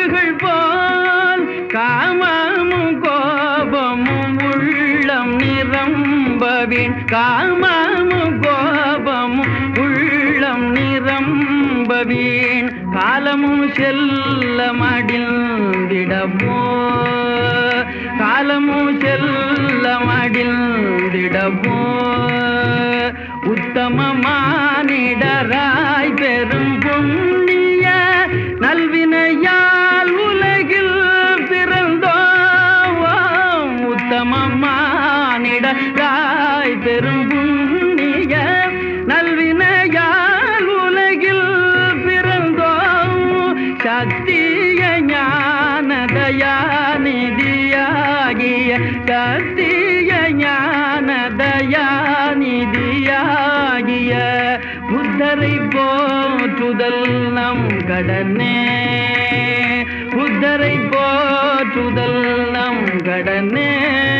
கடல்கள் போல் காமமும் கோபமும் உள்ளம் நிரம்பவின் காமமும் கோபமும் உள்ளம் நிரம்பவின் காலமும் செல்ல மடிந்திடமோ காலமும் செல்ல மடிந்திடமோ உத்தம மானிடராய் பெரும் புண்ணிய நல்வினையால் உலகில் பிறந்தோம் உத்தம மானிடராய் பெரும் புண்ணிய நல்வினையால் உலகில் பிறந்தோம் சத்திய ஞான தயாநிதியாகிய சத்திய ஞான தயாநிதியாகிய புத்தரை போற்றுதல் நம் கடனே புத்தரை போற்றுதல் நம் கடனே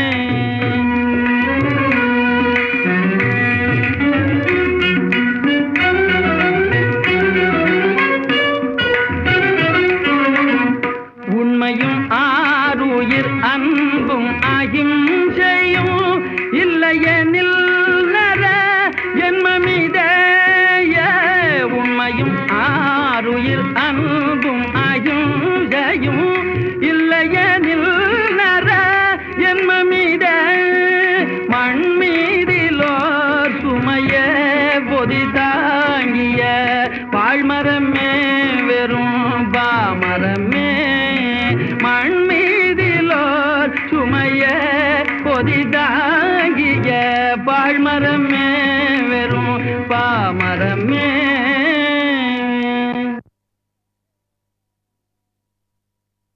உண்மையும் ஆருயிர் அன்பும் அகிம்சையும் இல்லையெனில் நர ஜென்மமிதேய உண்மையும் ஆருயிர் அன்பும் அகிம்சையும் இல்லையெனில் நர ஜென்மமித மண் மீதிலோர் சுமைய பொதி தாங்கிய பாழ்மரமே வெறும் பாமரமே மண் மீதிலோர் சுமைய பொதி தாங்கிய பாழ்மரமே வெறும் பாமரமே